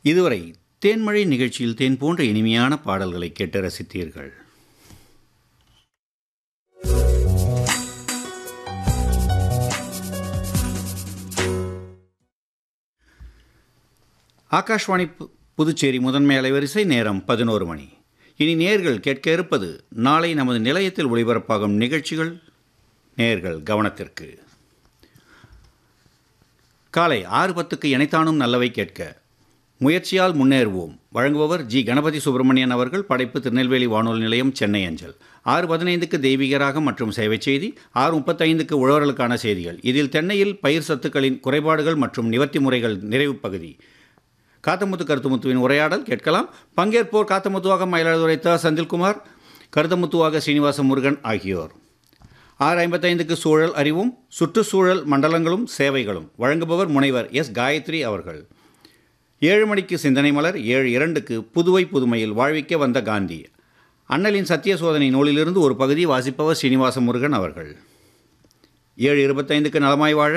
இதுவரை தேன்மழை நிகழ்ச்சியில் தேன் போன்ற இனிமையான பாடல்களை கேட்டு ரசித்தீர்கள் ஆகாஷ்வாணி பு- புதுச்சேரி முதன்மை அலைவரிசை நேரம் பதினோரு மணி இனி நேர்கள் கேட்க இருப்பது நாளை நமது நிலையத்தில் ஒளிபரப்பாகும் நிகழ்ச்சிகள் நேர்கள் கவனத்திற்கு காலை ஆறு பத்துக்கு இணைத்தானும் நல்லவை கேட்க முயற்சியால் முன்னேறுவோம் வழங்குபவர் ஜி கணபதி சுப்பிரமணியன் அவர்கள் படைப்பு திருநெல்வேலி வானொலி நிலையம் சென்னை அஞ்சல் ஆறு பதினைந்துக்கு தெய்வீகராகம் மற்றும் சேவை செய்தி ஆறு முப்பத்தைந்துக்கு உழவர்களுக்கான செய்திகள் இதில் தென்னையில் பயிர் சத்துக்களின் குறைபாடுகள் மற்றும் நிவர்த்தி முறைகள் நிறைவு பகுதி காத்தமுத்து கருத்துமுத்துவின் உரையாடல் கேட்கலாம் பங்கேற்போர் காத்தமுத்துவாக மயிலாடுதுறை த செந்தில்குமார் கருத்தமுத்துவாக சீனிவாச முருகன் ஆகியோர் ஆறு ஐம்பத்தைந்துக்கு சூழல் அறிவும் சுற்றுச்சூழல் மண்டலங்களும் சேவைகளும் வழங்குபவர் முனைவர் எஸ் காயத்ரி அவர்கள் ஏழு மணிக்கு சிந்தனை மலர் ஏழு இரண்டுக்கு புதுவை புதுமையில் வாழ்விக்க வந்த காந்தி அண்ணலின் சத்திய சோதனை நூலிலிருந்து ஒரு பகுதி வாசிப்பவர் சீனிவாச முருகன் அவர்கள் ஏழு இருபத்தைந்துக்கு நலமாய் வாழ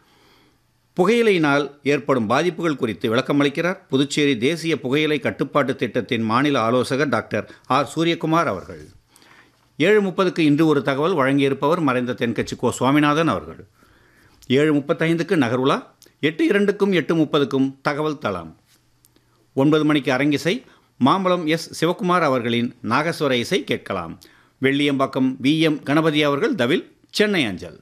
புகையிலையினால் ஏற்படும் பாதிப்புகள் குறித்து விளக்கமளிக்கிறார் புதுச்சேரி தேசிய புகையிலை கட்டுப்பாட்டு திட்டத்தின் மாநில ஆலோசகர் டாக்டர் ஆர் சூரியகுமார் அவர்கள் ஏழு முப்பதுக்கு இன்று ஒரு தகவல் வழங்கியிருப்பவர் மறைந்த தென்கட்சி கோ சுவாமிநாதன் அவர்கள் ஏழு முப்பத்தைந்துக்கு நகர்வுலா எட்டு இரண்டுக்கும் எட்டு முப்பதுக்கும் தகவல் தளம் ஒன்பது மணிக்கு அரங்கிசை மாம்பலம் எஸ் சிவகுமார் அவர்களின் நாகஸ்வர இசை கேட்கலாம் வெள்ளியம்பாக்கம் வி எம் கணபதி அவர்கள் தவில் சென்னை அஞ்சல்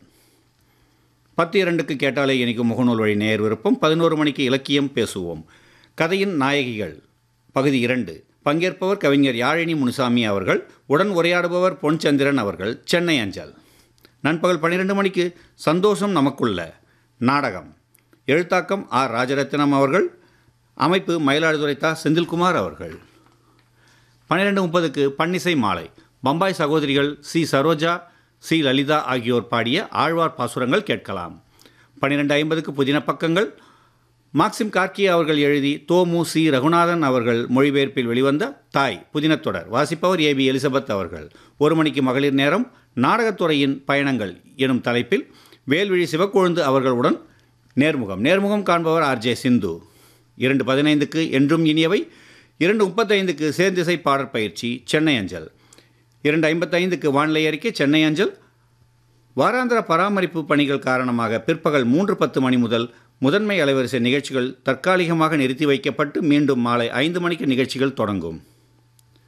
பத்து இரண்டுக்கு கேட்டாலே இனிக்கும் முகநூல் வழி நேர் விருப்பம் பதினோரு மணிக்கு இலக்கியம் பேசுவோம் கதையின் நாயகிகள் பகுதி இரண்டு பங்கேற்பவர் கவிஞர் யாழினி முனுசாமி அவர்கள் உடன் உரையாடுபவர் பொன்சந்திரன் அவர்கள் சென்னை அஞ்சல் நண்பகல் பன்னிரெண்டு மணிக்கு சந்தோஷம் நமக்குள்ள நாடகம் எழுத்தாக்கம் ஆர் ராஜரத்னம் அவர்கள் அமைப்பு மயிலாடுதுறை தா செந்தில்குமார் அவர்கள் பன்னிரெண்டு முப்பதுக்கு பன்னிசை மாலை பம்பாய் சகோதரிகள் சி சரோஜா சி லலிதா ஆகியோர் பாடிய ஆழ்வார் பாசுரங்கள் கேட்கலாம் பன்னிரெண்டு ஐம்பதுக்கு புதின பக்கங்கள் மாக்சிம் கார்கி அவர்கள் எழுதி தோமு சி ரகுநாதன் அவர்கள் மொழிபெயர்ப்பில் வெளிவந்த தாய் புதினத்தொடர் வாசிப்பவர் ஏ பி எலிசபெத் அவர்கள் ஒரு மணிக்கு மகளிர் நேரம் நாடகத்துறையின் பயணங்கள் எனும் தலைப்பில் வேல்விழி சிவக்கொழுந்து அவர்களுடன் நேர்முகம் நேர்முகம் காண்பவர் ஆர் ஜே சிந்து இரண்டு பதினைந்துக்கு என்றும் இனியவை இரண்டு முப்பத்தைந்துக்கு சேர்ந்திசை பாடற் பயிற்சி சென்னை அஞ்சல் இரண்டு ஐம்பத்தைந்துக்கு வானிலை அறிக்கை சென்னை அஞ்சல் வாராந்திர பராமரிப்பு பணிகள் காரணமாக பிற்பகல் மூன்று பத்து மணி முதல் முதன்மை அலைவரிசை நிகழ்ச்சிகள் தற்காலிகமாக நிறுத்தி வைக்கப்பட்டு மீண்டும் மாலை ஐந்து மணிக்கு நிகழ்ச்சிகள் தொடங்கும்